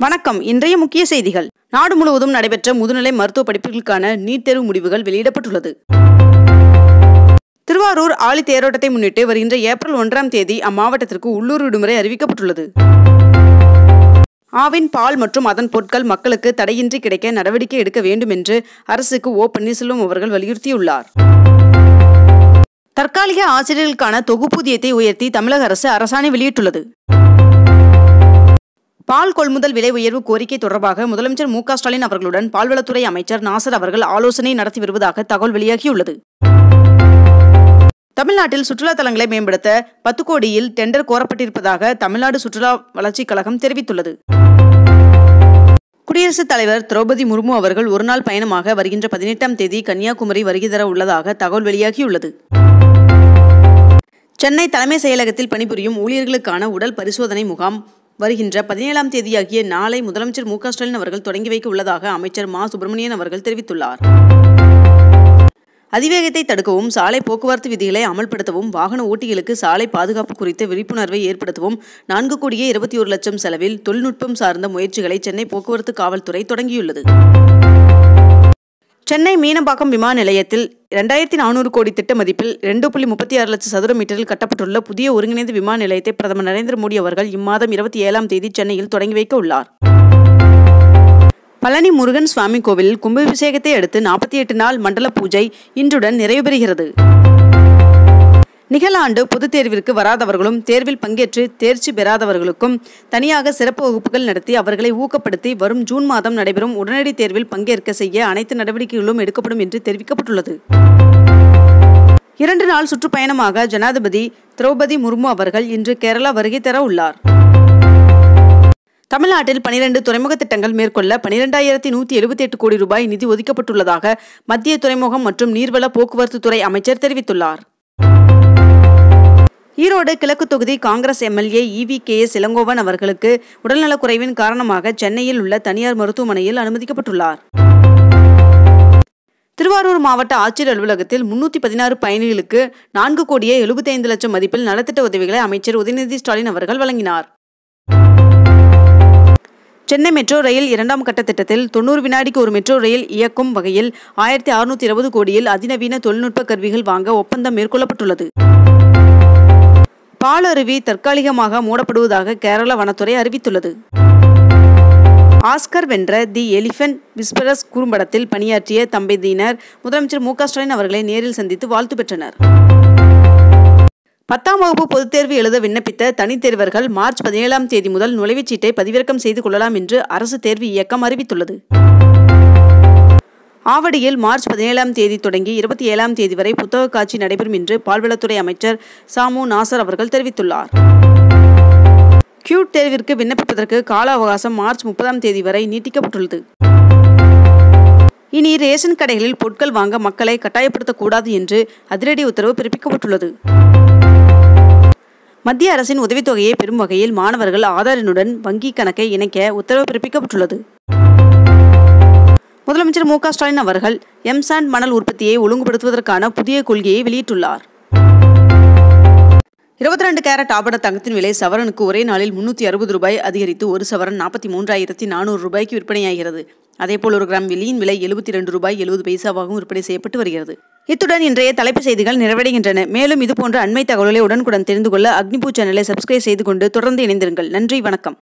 வணக்கம் இன்றைய முக்கிய செய்திகள் நாடு முழுவதும் நடைபெற்ற முதுநிலை மருத்துவ படிப்புகளுக்கான நீட் தேர்வு முடிவுகள் வெளியிடப்பட்டுள்ளது திருவாரூர் ஆழி தேரோட்டத்தை முன்னிட்டு வருகின்ற ஏப்ரல் ஒன்றாம் தேதி அம்மாவட்டத்திற்கு உள்ளூர் விடுமுறை அறிவிக்கப்பட்டுள்ளது ஆவின் பால் மற்றும் அதன் பொருட்கள் மக்களுக்கு தடையின்றி கிடைக்க நடவடிக்கை எடுக்க வேண்டும் என்று அரசுக்கு ஓ பன்னீர்செல்வம் அவர்கள் வலியுறுத்தியுள்ளார் தற்காலிக ஆசிரியர்களுக்கான தொகுப்பூதியத்தை உயர்த்தி தமிழக அரசு அரசாணை வெளியிட்டுள்ளது பால் கொள்முதல் விலை உயர்வு கோரிக்கை தொடர்பாக முதலமைச்சர் மு க ஸ்டாலின் அவர்களுடன் பால்வளத்துறை அமைச்சர் நாசர் அவர்கள் ஆலோசனை நடத்தி வருவதாக தகவல் வெளியாகியுள்ளது தமிழ்நாட்டில் சுற்றுலா தலங்களை மேம்படுத்த பத்து கோடியில் டெண்டர் கோரப்பட்டிருப்பதாக தமிழ்நாடு சுற்றுலா வளர்ச்சிக் கழகம் தெரிவித்துள்ளது குடியரசுத் தலைவர் திரௌபதி முர்மு அவர்கள் ஒருநாள் பயணமாக வருகின்ற பதினெட்டாம் தேதி கன்னியாகுமரி வருகை தர உள்ளதாக தகவல் வெளியாகியுள்ளது சென்னை தலைமை செயலகத்தில் பணிபுரியும் ஊழியர்களுக்கான உடல் பரிசோதனை முகாம் வருகின்ற பதினேழாம் தேதியாகிய நாளை முதலமைச்சர் மு க ஸ்டாலின் அவர்கள் தொடங்கி வைக்க உள்ளதாக அமைச்சர் மா சுப்பிரமணியன் அவர்கள் தெரிவித்துள்ளார் அதிவேகத்தை தடுக்கவும் சாலை போக்குவரத்து விதிகளை அமல்படுத்தவும் வாகன ஓட்டிகளுக்கு சாலை பாதுகாப்பு குறித்த விழிப்புணர்வை ஏற்படுத்தவும் நான்கு கோடியே இருபத்தி ஒரு லட்சம் செலவில் தொழில்நுட்பம் சார்ந்த முயற்சிகளை சென்னை போக்குவரத்து காவல்துறை தொடங்கியுள்ளது சென்னை மீனம்பாக்கம் விமான நிலையத்தில் இரண்டாயிரத்தி நானூறு கோடி திட்ட மதிப்பில் ரெண்டு புள்ளி முப்பத்தி ஆறு லட்சம் சதுர மீட்டரில் கட்டப்பட்டுள்ள புதிய ஒருங்கிணைந்த விமான நிலையத்தை பிரதமர் நரேந்திர மோடி அவர்கள் இம்மாதம் இருபத்தி ஏழாம் தேதி சென்னையில் தொடங்கி வைக்க உள்ளார் பழனி முருகன் சுவாமி கோவிலில் கும்பாபிஷேகத்தை அடுத்து நாற்பத்தி எட்டு நாள் மண்டல பூஜை இன்றுடன் நிறைவு பெறுகிறது நிகழாண்டு பொதுத் தேர்விற்கு வராதவர்களும் தேர்வில் பங்கேற்று தேர்ச்சி பெறாதவர்களுக்கும் தனியாக சிறப்பு வகுப்புகள் நடத்தி அவர்களை ஊக்கப்படுத்தி வரும் ஜூன் மாதம் நடைபெறும் உடனடி தேர்வில் பங்கேற்க செய்ய அனைத்து நடவடிக்கைகளும் எடுக்கப்படும் என்று தெரிவிக்கப்பட்டுள்ளது இரண்டு நாள் சுற்றுப்பயணமாக ஜனாதிபதி திரௌபதி முர்மு அவர்கள் இன்று கேரளா வருகை தர உள்ளார் தமிழ்நாட்டில் பனிரெண்டு துறைமுக திட்டங்கள் மேற்கொள்ள பனிரெண்டாயிரத்தி நூற்றி எழுபத்தி எட்டு கோடி ரூபாய் நிதி ஒதுக்கப்பட்டுள்ளதாக மத்திய துறைமுகம் மற்றும் நீர்வள போக்குவரத்து துறை அமைச்சர் தெரிவித்துள்ளார் ஈரோடு கிழக்கு தொகுதி Congress MLA E V K S Elangovan அவர்களுக்கு உடல்நலக்குறைவின் காரணமாக சென்னையில் உள்ள தனியார் மருத்துவமனையில் அனுமதிக்கப்பட்டுள்ளார் திருவாரூர் மாவட்ட ஆட்சியர் அலுவலகத்தில் முன்னூற்றி பதினாறு பயணிகளுக்கு நான்கு கோடியே எழுபத்தைந்து லட்சம் மதிப்பில் நலத்திட்ட உதவிகளை அமைச்சர் உதயநிதி ஸ்டாலின் அவர்கள் வழங்கினார் சென்னை மெட்ரோ ரயில் இரண்டாம் கட்ட திட்டத்தில் தொண்ணூறு வினாடிக்கு ஒரு மெட்ரோ ரயில் இயக்கும் வகையில் ஆயிரத்தி அறுநூத்தி இருபது கோடியில் அதிநவீன தொழில்நுட்ப கருவிகள் வாங்க ஒப்பந்தம் மேற்கொள்ளப்பட்டுள்ளது பாலருவி தற்காலிகமாக மூடப்படுவதாக கேரள வனத்துறை அறிவித்துள்ளது ஆஸ்கர் வென்ற தி எலிஃபென்ட் விஸ்பரஸ் குறும்படத்தில் பணியாற்றிய தம்பதியினர் முதலமைச்சர் மு க ஸ்டாலின் அவர்களை நேரில் சந்தித்து வாழ்த்து பெற்றனர் பத்தாம் வகுப்பு பொதுத் தேர்வு எழுத விண்ணப்பித்த தனித் தேர்வர்கள் மார்ச் பதினேழாம் தேதி முதல் நுழைவுச் சீட்டை பதிவிறக்கம் செய்து கொள்ளலாம் என்று அரசு தேர்வு இயக்கம் அறிவித்துள்ளது ஆவடியில் மார்ச் பதினேழாம் தேதி தொடங்கி இருபத்தி ஏழாம் தேதி வரை புத்தக காட்சி நடைபெறும் என்று பால்வளத்துறை அமைச்சர் சாமு நாசர் அவர்கள் தெரிவித்துள்ளார் கியூட் தேர்விற்கு விண்ணப்பிப்பதற்கு கால அவகாசம் மார்ச் முப்பதாம் தேதி வரை நீட்டிக்கப்பட்டுள்ளது இனி ரேஷன் கடைகளில் பொருட்கள் வாங்க மக்களை கட்டாயப்படுத்தக்கூடாது என்று அதிரடி உத்தரவு பிறப்பிக்கப்பட்டுள்ளது மத்திய அரசின் உதவித்தொகையை பெறும் வகையில் மாணவர்கள் ஆதார் எண்ணுடன் வங்கி கணக்கை இணைக்க உத்தரவு பிறப்பிக்கப்பட்டுள்ளது முதலமைச்சர் மு க ஸ்டாலின் அவர்கள் எம்சாண்ட் மணல் உற்பத்தியை ஒழுங்குபடுத்துவதற்கான புதிய கொள்கையை வெளியிட்டுள்ளார் இருபத்தி ரெண்டு கேரட் ஆபண தங்கத்தின் விலை சவரனுக்கு ஒரே நாளில் முன்னூற்றி அறுபது ரூபாய் அதிகரித்து ஒரு சவரன் நாற்பத்தி மூன்றாயிரத்தி நானூறு ரூபாய்க்கு விற்பனையாகிறது அதேபோல் ஒரு கிராம் வெள்ளியின் விலை எழுபத்தி ரெண்டு ரூபாய் எழுபது பைசாவாகவும் விற்பனை செய்யப்பட்டு வருகிறது இத்துடன் இன்றைய தலைப்புச் செய்திகள் நிறைவடைகின்றன மேலும் இதுபோன்ற அண்மை தகவல்களை உடனுக்குடன் தெரிந்து கொள்ள அக்னிபூ சேனலை சப்ஸ்கிரைப் செய்து கொண்டு தொடர்ந்து இணைந்திருங்கள் நன்றி வணக்கம்